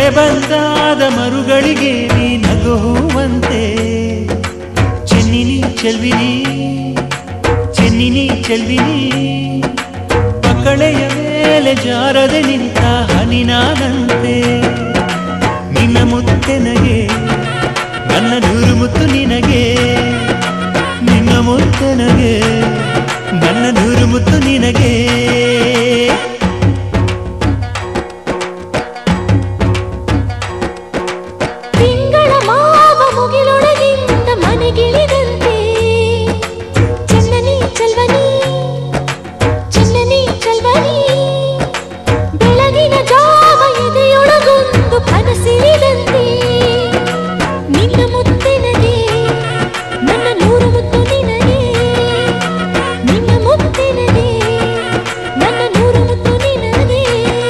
ಬಂದಾದ ಮರುಗಳಿಗೆ ನೀ ನಗುವಂತೆ ಚೆನ್ನಿನಿ ಚೆಲ್ವಿನಿ ಚೆನ್ನಿನಿ ಚೆಲ್ವಿನಿ ಮಕ್ಕಳೆಯ ಮೇಲೆ ಜಾರದೆ ನಿಂತ ಹನಿನಾನಂತೆ ನಿನ್ನ ಮುತ್ತೆನಗೆ ನನ್ನ ನೂರು ಮುತ್ತು ನಿನಗೆ ನಿನ್ನ ಮುತ್ತೆನಗೆ ನನ್ನ ನೂರು ಮುತ್ತು ನಿನಗೆ ತಿಂಗಳ ಮಾವ ಮುಗಿಲೊಳಗಿಂದ ಮನೆಗಿಳಿದಂತೆ ಚನ್ನನಿ ಚಲ್ವನಿ ಚನ್ನನಿ ಚಲ್ವನಿ ಬೆಳಗಿನ ಜಾವ ಎದೆಯೊಳಗೊಂದು ಕನಸಿರಿದಂತೆ ನಿನ್ನ ಮುತ್ತಿನಗೆ ನನ್ನ ನೂರು ಮುತ್ತು ನಿನಗೆ ನಿನ್ನ ಮುತ್ತಿನಗೆ ನನ್ನ ನೂರು ಮುತ್ತು ನಿನಗೆ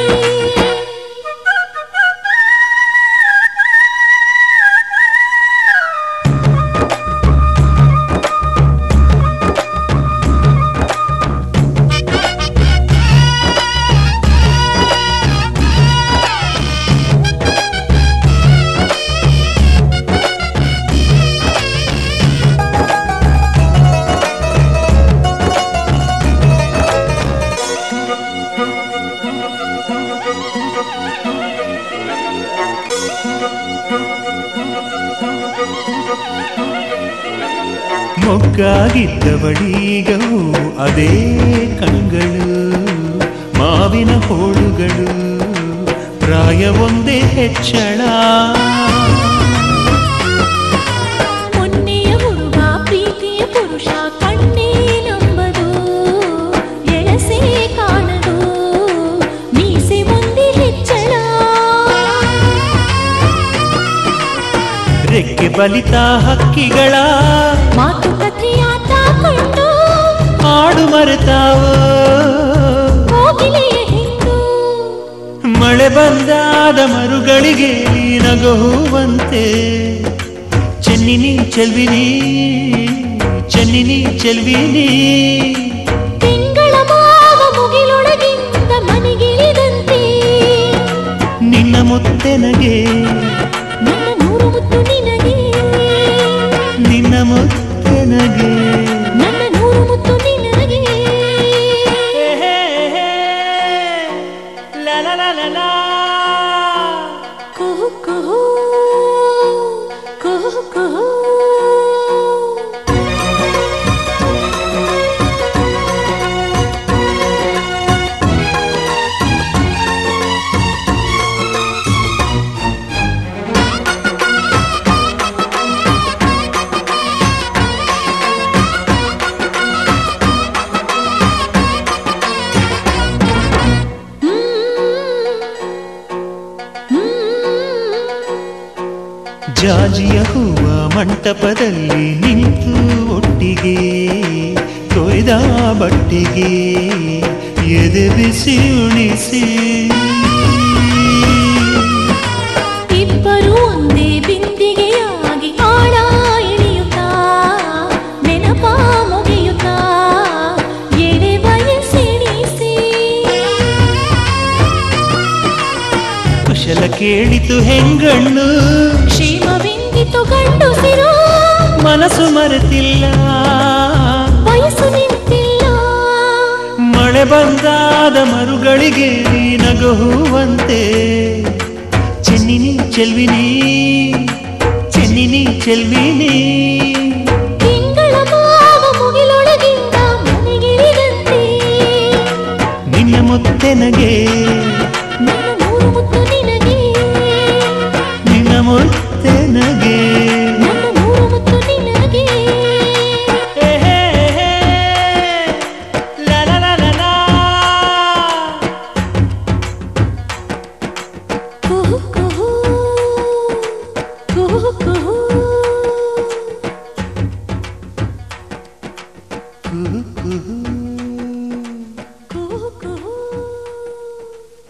ಮೊಗ್ಗಾಗಿದ್ದವಳೀಗವು ಅದೇ ಕಣ್ಗಳು ಮಾವಿನ ಹೋಳುಗಳು ಪ್ರಾಯ ಒಂದೇ ಹೆಚ್ಚಳ ಮೊನ್ನೆಯ ಹುಡುಗ ಪ್ರೀತಿಯ ಪುರುಷ ಕಣ್ಣೇ ನಂಬದು ಎಳಸೆ ಕಾಣದು ಮೀಸೆ ಒಂದೇ ಹೆಚ್ಚಳ ರೆಕ್ಕೆ ಬಲಿತ ಹಕ್ಕಿಗಳ ಮಾತುಕತೆಯಾತ ಕಂಡು ಹಾಡು ಮರೆತಾವೋ ಕೋಗಿಲೆಯ ಹಿಂಡು ಮಳೆ ಬಂದಾದ ಮರುಗಳಿಗೆ ನೀ ನಗುವಂತೆ ಚೆನ್ನಿನಿ ಚೆಲ್ವಿನಿ ಚೆನ್ನಿನಿ ಚೆಲ್ವಿನಿ ತಿಂಗಳ ಮಾವ ಮುಗಿಲೊಳಗಿಂದ ಮನೆಗಿಳಿದಂತೆ ನಿನ್ನ ಮುತ್ತೆನಗೆ ನನ್ನ ನೂರು ಮುತ್ತು ನಿನಗೆ ನಿನ್ನ ಮುತ್ತೆನಗೆ ನನ್ನ ನೂರು ಮುತ್ತು ನಿನಗೆ ಲಾ ಲಾ ಲಾ ಲಾ ಲಾ. ಕುಹು ಕುಹು ಕುಹು ಕುಹು ಜಾಜಿಯ ಹೂವ ಮಂಟಪದಲ್ಲಿ ನಿಂತು ಒಟ್ಟಿಗೆ ಕೊಯ್ದ ಬಟ್ಟಿಗೆ ಎದೆ ಬಿಸಿ ಉಣಿಸಿ ಇಬ್ಬರು ಒಂದೇ ಬಿಂದಿಗೆಯಾಗಿ ಆಳ ಇಳಿಯುತ್ತಾ ನೆನಪ ಮುಗಿಯುತ್ತಾ ಎಡೆ ಬಯಸಿಣಿಸಿ ಕುಶಲ ಕೇಳಿತು ಹೆಂಗಣ್ಣು ಕ್ಷೇಮವೆಂದಿತು ಗಂಡುಸಿರು ಮನಸ್ಸು ಮರೆತಿಲ್ಲ ವಯಸ್ಸು ನಿಂತಿಲ್ಲ ಮಳೆ ಬಂದಾದ ಮರುಗಳಿಗೆ ನೀ ನಗುವಂತೆ ಚೆನ್ನಿನಿ ಚೆಲ್ವಿನಿ ಚೆನ್ನಿನಿ ಚೆಲ್ವಿನಿ ತಿಂಗಳ ಮಾವ ಮುಗಿಲೊಳಗಿಂದ ಮನೆಗಿಳಿದಂತೆ ನಿನ್ನ ಮುತ್ತೆನಗೆ ನನ್ನ ನೂರು ಮುತ್ತು ನಿನಗೆ ನಿನ್ನ ಮುತ್ತೆನಗೆ ನನ್ನ ನೂರು ಮುತ್ತು ನಿನಗೆ ಹೇ, ಹೇ, ಹೇ. ಲಾ, ಲಾ, ಲಾ, ಲಾ, ಲಾ. ಕುಹು ಕುಹು ಕುಹು ಕುಹು ಕುಹು, ಕುಹು.